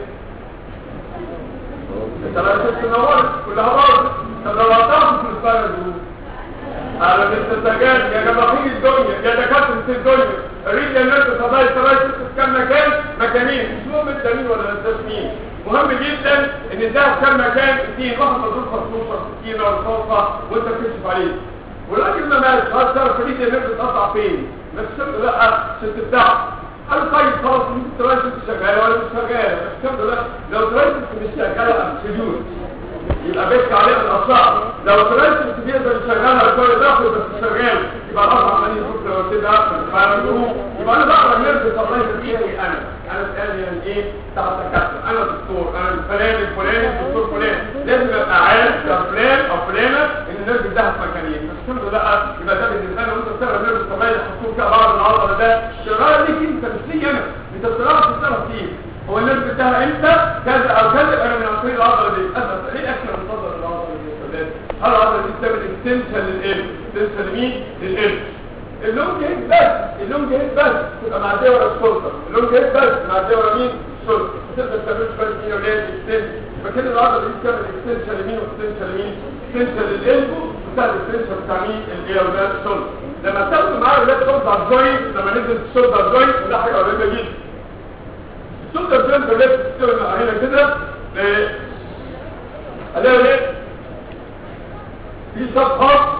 انت لا تتنور كلها بعض طب لو قطعت في الاسبوع دول قالوا انت سجاد يا جماهير الدنيا يا دكاتره الدنيا ريد يا الناس تضايق تضايق في كام مكان مكانين مش مهم انت مين ولا انت مين مهم جدا ان ده كان مكان اثنين واحد مضروب خصوصا سكينه ولا صوصه وانت بتكشف عليه والراجل ما مالش هل تعرف ريد الناس بتقطع فين بس شفت لا شفت بتاع قال طيب خلاص انت تراجع شغاله ولا مش شغاله بس شفت لا لو تراجع مش شغاله سجود يبقى بيك عليها الاصابع لو تراجع تقدر تشغلها كل داخل بس شغال يبقى الاربع عمالين يشوف لو كده فاهم يبقى انا بقرا نرد الله يهديني انا انا سالي يعني ايه تحت تكتب انا دكتور انا فلان الفلاني الدكتور فلان لازم ابقى عارف كفلان او فلانه ان النرد ده في مكانين بس كله لا يبقى ده بالنسبه لي وانت بتقرا نرد الله يحطوه كده بعض العضله ده شغال ليك انت مش ليا انا انت بتعرف تتصرف فيه هو النرد بتاعها امتى كذا او كذا انا من عقيد العضله دي اسف ليه اكثر من صدر العضله دي يا هل العضله دي بتعمل اكستنشن للقلب اكستنشن لمين للقلب اللونج هيد بس اللونج هيد بس تبقى معديه ورا السلطه اللونج هيد بس معديه ورا مين السلطه تقدر تعمل شويه مين ولاد اكستنشن فكده العضله دي بتعمل اكستنشن لمين واكستنشن لمين اكستنشن للقلب وبتاع الاكستنشن بتاع مين اللي هي ولاد السلطه لما تاخدوا معايا ولاد سلطه جوينت لما نزل السلطه جوينت وده حاجه قريبه جدا السلطه جوينت ولاد بتشتغل هنا كده ادي ولاد في صفحه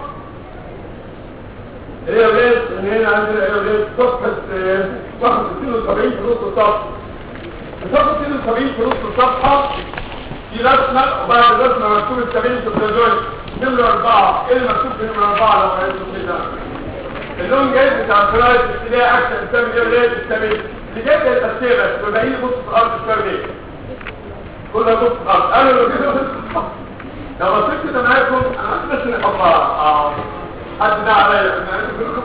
هي ولاد ان هنا عندنا هي ولاد صفحة 71 في نص الصفحة صفحة 72 في نص الصفحة في رسمة وبعد الرسمة مكتوب التمرين في التجاري نمرة أربعة ايه اللي مكتوب في نمرة أربعة لو قريتوا كده اللون جاي بتاع الفرايد ابتدائي أكشن بتعمل ايه ولاد التمرين اللي جاي كانت تفسيرة وباقي لي بص في الأرض الشوية دي كلها بص في الأرض أنا لو كده لو بصيت كده معاكم أنا بس نحطها اه حد ده عليا انا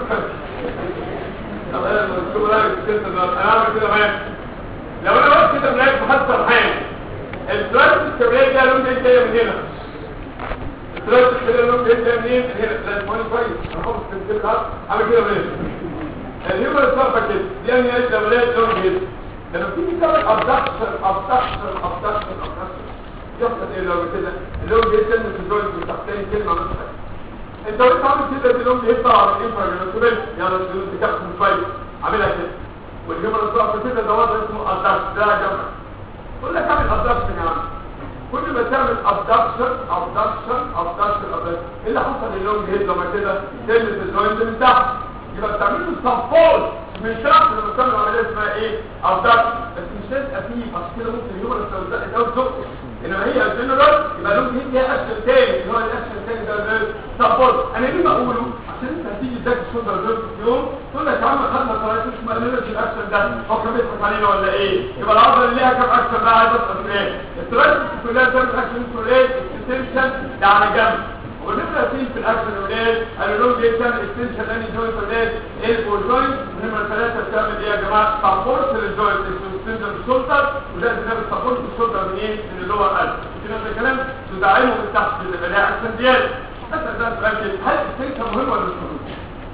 اعمل كده معاك لو انا وقت كده معاك في حد سرحان الثلاث الكبريات ده لون جاي جايه من هنا الثلاث الكبريات لون جاي جايه منين من هنا لا مهم كويس انا خلاص كنت كده عامل كده من هنا الهيومن صرفه كده دي يعني ايه كبريات لون كده لما تيجي تعمل ابدكشن ابدكشن ابدكشن ابدكشن يحصل ايه لو كده اللون جاي كلمه في الجوينت بتاعتين كلمه مش حاجه انت قلت عامل كده دي لون يطلع على الانفراجرانسولين يعني اللون دي كابسول فايل عاملها كده والجمل الضعف كده ده وضع اسمه ادابت ده جمع قول لك اعمل ادابشن يا عم كل ما تعمل ادابشن ادابشن ادابشن ادابشن ايه اللي حصل للون هيد لما كده تلمس الجوينت من تحت يبقى بتعمل له سبورت من تحت لما تعمل عمليه اسمها ايه ادابشن بس مش لازم فيه عشان كده ممكن الهيومن التوزيع ده وزقه انما هي الجنرال يبقى لون هيد ليها اكشن تاني اللي هو الاكشن التاني ده سبورت انا ليه بقوله عشان عشان انت هتيجي تذاكر الشولدر جوينت في يوم تقول لك يا عم خدنا طريقه مش مقلله في الاكشن ده هو كان بيضحك علينا ولا ايه يبقى العضله اللي ليها كام اكشن بقى عايز اسال ايه الطريقه كلها بتعمل اكشن اسمه ايه اكستنشن ده على جنب ونمرة اثنين في الاكشن الاولاد قالوا لهم دي بتعمل اكستنشن لاني جوينت اولاد البو جوينت ونمرة ثلاثة بتعمل ايه يا جماعة سبورت للجوينت اسمه اكستنشن الشولدر وده بتعمل سبورت الشولدر منين من اللور قلب في نفس الكلام تدعمه من تحت اللي بلاقي اكشن زيادة اسال ده سؤال كده هل اكستنشن مهم ولا مش مهم؟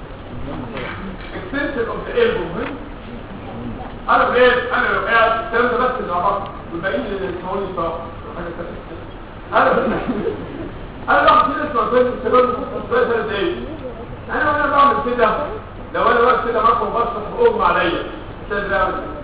اكستنشن اوف ذا البو مهم انا بقيت انا لو قاعد الكلام ده بس اللي عرفت والباقيين اللي يسمعوني صح حاجه ثانيه انا انا بعمل كده اسمع كويس الشباب بيخطوا شويه ثلاث دقايق انا وانا بعمل كده لو انا واقف كده معاكم وبشرح واغمى عليا استاذ بعمل كده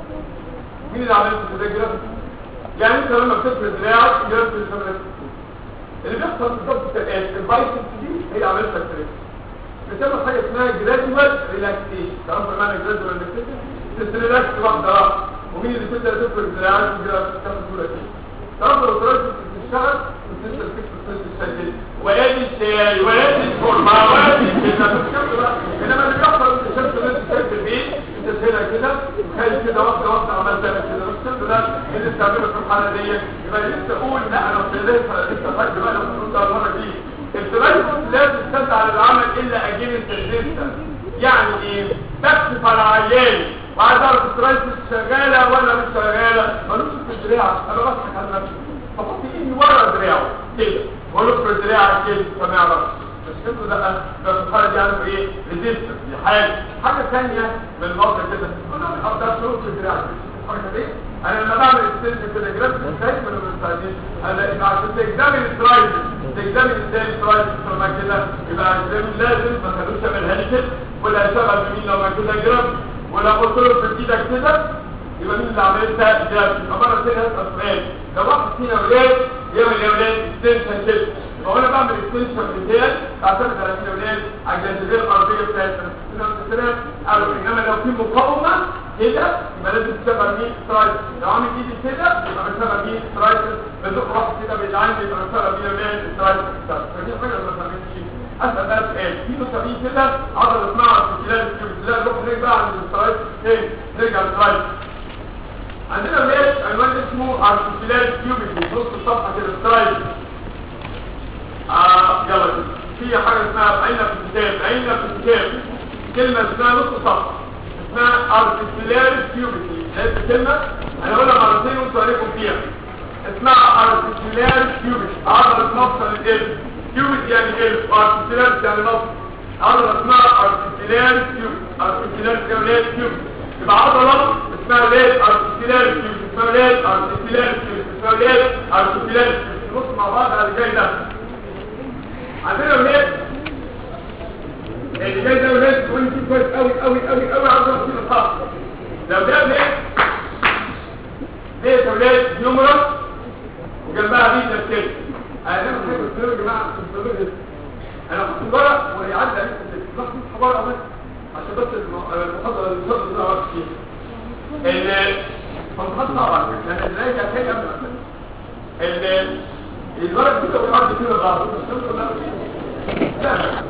مين اللي عمل كده كده يعني انت لما بتفرد دراعك جربت الشمال اللي بيحصل بالظبط كالاتي البايسبس دي هي عملت لك كده بتعمل حاجه اسمها جرادوال ريلاكسيشن تعرف بمعنى جرادوال ريلاكسيشن تستريلاكس واحده واحده ومين اللي تبدا تفرد دراعك كده تاخد صوره كده تعرف لو طلعت تشتغل وتنزل فيك تسجل وادي الشاي وادي الفورمه وادي كده بتشتغل بقى انما اللي بيحصل انت شفت اللي انت في البيت انت هنا كده وخايف كده واحده واحده عملت كده بس ده اللي بتعمله في الحاله دي يبقى لسه اقول لا انا لسه لسه فاكر بقى لما كنت المره دي الترايبس لا تستند على العمل الا اجين الترزيستنس يعني ايه بكشف على عيالي وعايز اعرف الترايبس شغاله ولا مش شغاله ملوش في الدراع انا بضحك على نفسي فحط ايدي ورا دراعه كده واقول في دراعك كده فما يعرفش بس كده ده في الحاله دي عنده ايه ريزيستنس دي حاجه حاجه ثانيه من الوضع كده انا ما اقدرش اقول في دراعك الحركه دي انا لما بعمل اكستنشن كده جرافيك خايف من المستعدين انا يبقى عشان تكتمل الترايبس تكتمل ازاي الترايبس لما كده يبقى عشان لازم ما خلوش يعملها لي كده ولا اشتغل بمين لما كده جرافيك ولا قلت له في ايدك كده يبقى مين اللي عملتها جرافيك يبقى مره ثانيه هسال سؤال لو واحد فينا ولاد يعمل يا ولاد اكستنشن كده يبقى وانا بعمل اكستنشن بالديل اعتمد على مين يا ولاد على الجاذبيه الارضيه بتاعتنا السلام او انما لو في مقاومه كده يبقى لازم تشغل مين سترايك لو عامل ايدي كده يبقى بشغل مين سترايك بدق واحد كده بالعين يبقى بشغل مين ولاد سترايك فدي حاجه ما بنعملش اسال بقى سؤال في مسامين كده عضله اسمها ارتكلال لا نروح نرجع عند السترايك تاني نرجع للسترايك عندنا ولاد عنوان اسمه ارتكلال كيوبيتي نص الصفحه كده سترايك آه يلا في حاجه اسمها عيننا في الكتاب عيننا في الكتاب كلمه اسمها نص صفحه اسمها ارتكلال كيوبيتي هذه كلمه انا هقولها مرتين وانتوا عليكم فيها اسمها ارتكلال كيوبيتي عضله مفصل القلب كيوبيتي يعني قلب ارتكلال يعني مفصل عضله اسمها ارتكلال كيوبيتي ارتكلال كيوبيتي كيوبيتي يبقى عضله اسمها ليد ارتكلال كيوبيتي اسمها ليد ارتكلال كيوبيتي اسمها ليد ارتكلال كيوبيتي نبص مع بعض على اللي جاي ده عندنا ولاد اللي جاي ده ولاد تقول لي كويس قوي قوي قوي قوي عاوز احكي الخط لو ده ولاد ديت ولاد يومرس وجنبها دي تفكير انا دايما بحب الدكتور يا جماعه الدكتور انا كنت الورق ويعدي عليك في بس ورقه بس عشان بس المحاضره اللي بتقعد ده وقت فيها المحاضره صعبه لان ازاي كانت هي قبل ال الورق كده بيقعد كده بعض لا